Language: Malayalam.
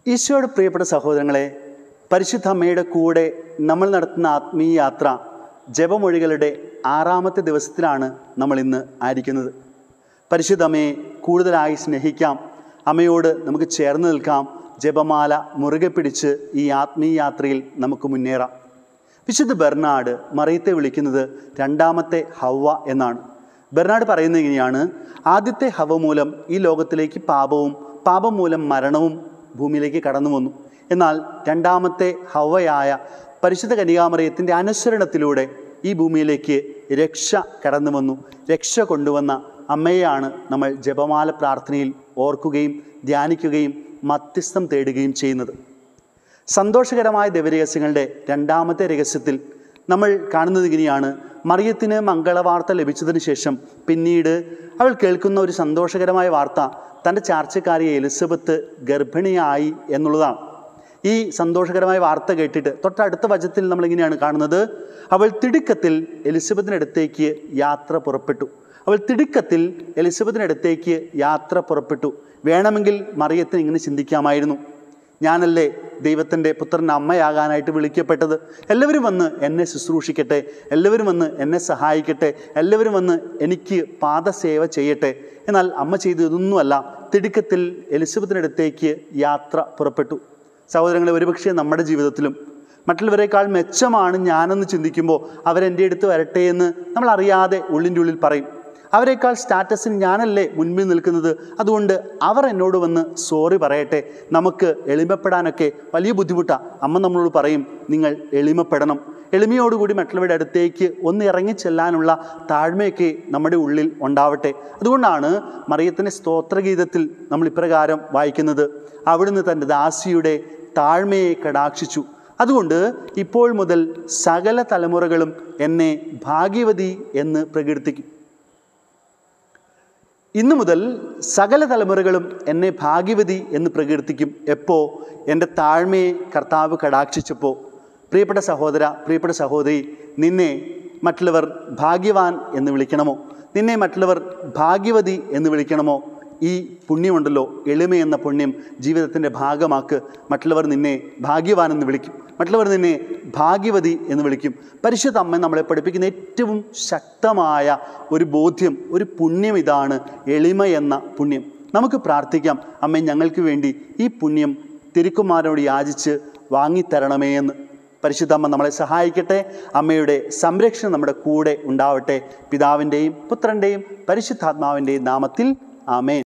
ഈശോയുടെ പ്രിയപ്പെട്ട സഹോദരങ്ങളെ പരിശുദ്ധ അമ്മയുടെ കൂടെ നമ്മൾ നടത്തുന്ന ആത്മീയ യാത്ര ജപമൊഴികളുടെ ആറാമത്തെ ദിവസത്തിലാണ് നമ്മൾ ഇന്ന് ആയിരിക്കുന്നത് പരിശുദ്ധ അമ്മയെ കൂടുതലായി സ്നേഹിക്കാം അമ്മയോട് നമുക്ക് ചേർന്ന് നിൽക്കാം ജപമാല മുറുകെ പിടിച്ച് ഈ ആത്മീയ യാത്രയിൽ നമുക്ക് മുന്നേറാം വിശുദ്ധ ബെർണാഡ് മറിയത്തെ വിളിക്കുന്നത് രണ്ടാമത്തെ ഹവ്വ എന്നാണ് ബെർണാഡ് പറയുന്നത് ഇങ്ങനെയാണ് ആദ്യത്തെ ഹവ മൂലം ഈ ലോകത്തിലേക്ക് പാപവും പാപം മൂലം മരണവും ഭൂമിയിലേക്ക് കടന്നു വന്നു എന്നാൽ രണ്ടാമത്തെ ഹവയായ പരിശുദ്ധ കനികാമറിയത്തിൻ്റെ അനുസരണത്തിലൂടെ ഈ ഭൂമിയിലേക്ക് രക്ഷ കടന്നു വന്നു രക്ഷ കൊണ്ടുവന്ന അമ്മയെയാണ് നമ്മൾ ജപമാല പ്രാർത്ഥനയിൽ ഓർക്കുകയും ധ്യാനിക്കുകയും മധ്യസ്ഥം തേടുകയും ചെയ്യുന്നത് സന്തോഷകരമായ ദൈവരഹസ്യങ്ങളുടെ രണ്ടാമത്തെ രഹസ്യത്തിൽ നമ്മൾ കാണുന്നത് ഇങ്ങനെയാണ് മറിയത്തിന് മംഗളവാർത്ത ലഭിച്ചതിന് ശേഷം പിന്നീട് അവൾ കേൾക്കുന്ന ഒരു സന്തോഷകരമായ വാർത്ത തൻ്റെ ചാർച്ചക്കാരി എലിസബത്ത് ഗർഭിണിയായി എന്നുള്ളതാണ് ഈ സന്തോഷകരമായ വാർത്ത കേട്ടിട്ട് തൊട്ടടുത്ത വചത്തിൽ നമ്മളിങ്ങനെയാണ് കാണുന്നത് അവൾ തിടുക്കത്തിൽ എലിസബത്തിനടുത്തേക്ക് യാത്ര പുറപ്പെട്ടു അവൾ തിടുക്കത്തിൽ എലിസബത്തിനടുത്തേക്ക് യാത്ര പുറപ്പെട്ടു വേണമെങ്കിൽ മറിയത്തിന് ഇങ്ങനെ ചിന്തിക്കാമായിരുന്നു ഞാനല്ലേ ദൈവത്തിൻ്റെ പുത്രൻ്റെ അമ്മയാകാനായിട്ട് വിളിക്കപ്പെട്ടത് എല്ലാവരും വന്ന് എന്നെ ശുശ്രൂഷിക്കട്ടെ എല്ലാവരും വന്ന് എന്നെ സഹായിക്കട്ടെ എല്ലാവരും വന്ന് എനിക്ക് പാദസേവ ചെയ്യട്ടെ എന്നാൽ അമ്മ ചെയ്തതൊന്നുമല്ല തിടുക്കത്തിൽ എലിസബത്തിനടുത്തേക്ക് യാത്ര പുറപ്പെട്ടു സഹോദരങ്ങളെ ഒരുപക്ഷെ നമ്മുടെ ജീവിതത്തിലും മറ്റുള്ളവരെക്കാൾ മെച്ചമാണ് ഞാനെന്ന് ചിന്തിക്കുമ്പോൾ അവരെൻ്റെ അടുത്ത് വരട്ടെ എന്ന് നമ്മൾ അറിയാതെ ഉള്ളിൻ്റെ ഉള്ളിൽ പറയും അവരെക്കാൾ സ്റ്റാറ്റസിൽ ഞാനല്ലേ മുൻപിൽ നിൽക്കുന്നത് അതുകൊണ്ട് അവർ എന്നോട് വന്ന് സോറി പറയട്ടെ നമുക്ക് എളിമപ്പെടാനൊക്കെ വലിയ ബുദ്ധിമുട്ടാണ് അമ്മ നമ്മളോട് പറയും നിങ്ങൾ എളിമപ്പെടണം എളിമയോടുകൂടി മറ്റുള്ളവരുടെ അടുത്തേക്ക് ഒന്ന് ഇറങ്ങി ചെല്ലാനുള്ള താഴ്മയൊക്കെ നമ്മുടെ ഉള്ളിൽ ഉണ്ടാവട്ടെ അതുകൊണ്ടാണ് മറിയത്തിൻ്റെ സ്തോത്രഗീതത്തിൽ നമ്മൾ ഇപ്രകാരം വായിക്കുന്നത് അവിടുന്ന് തൻ്റെ ദാസിയുടെ താഴ്മയെ കടാക്ഷിച്ചു അതുകൊണ്ട് ഇപ്പോൾ മുതൽ സകല തലമുറകളും എന്നെ ഭാഗ്യവതി എന്ന് പ്രകീർത്തിക്കും ഇന്നു മുതൽ സകല തലമുറകളും എന്നെ ഭാഗ്യവതി എന്ന് പ്രകീർത്തിക്കും എപ്പോ എൻ്റെ താഴ്മയെ കർത്താവ് കടാക്ഷിച്ചപ്പോൾ പ്രിയപ്പെട്ട സഹോദര പ്രിയപ്പെട്ട സഹോദരി നിന്നെ മറ്റുള്ളവർ ഭാഗ്യവാൻ എന്ന് വിളിക്കണമോ നിന്നെ മറ്റുള്ളവർ ഭാഗ്യവതി എന്ന് വിളിക്കണമോ ഈ പുണ്യമുണ്ടല്ലോ എളിമ എന്ന പുണ്യം ജീവിതത്തിൻ്റെ ഭാഗമാക്ക് മറ്റുള്ളവർ നിന്നെ ഭാഗ്യവാൻ എന്ന് വിളിക്കും മറ്റുള്ളവർ നിന്നെ ഭാഗ്യവതി എന്ന് വിളിക്കും പരിശുദ്ധ അമ്മ നമ്മളെ പഠിപ്പിക്കുന്ന ഏറ്റവും ശക്തമായ ഒരു ബോധ്യം ഒരു പുണ്യം ഇതാണ് എളിമ എന്ന പുണ്യം നമുക്ക് പ്രാർത്ഥിക്കാം അമ്മ ഞങ്ങൾക്ക് വേണ്ടി ഈ പുണ്യം തിരുക്കുമാരനോട് യാചിച്ച് വാങ്ങിത്തരണമേ എന്ന് പരിശുദ്ധ അമ്മ നമ്മളെ സഹായിക്കട്ടെ അമ്മയുടെ സംരക്ഷണം നമ്മുടെ കൂടെ ഉണ്ടാവട്ടെ പിതാവിൻ്റെയും പുത്രൻ്റെയും പരിശുദ്ധാത്മാവിൻ്റെയും നാമത്തിൽ ആമേൻ